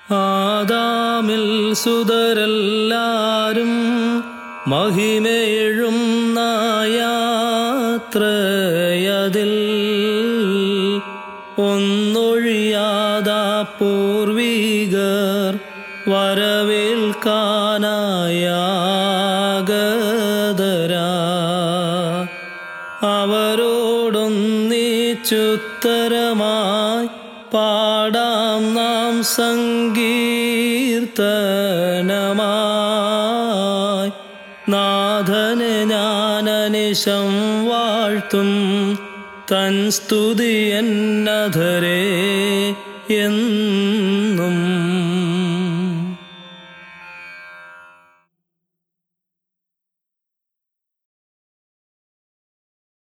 ആദാമിൽ സുതരെല്ലാരും മഹിമേഴും നായാത്രയതിൽ ഒന്നൊഴിയാതാ പൂർവീകർ വരവേൽക്കാനായാകതരാ അവരോടൊന്നിച്ചുത്തരമായി പാടാം നാം സങ്കീർത്തനമായി നാഥന് ഞാനനിശം വാഴ്ത്തും തൻ സ്തുതി എന്നധരേ എന്നും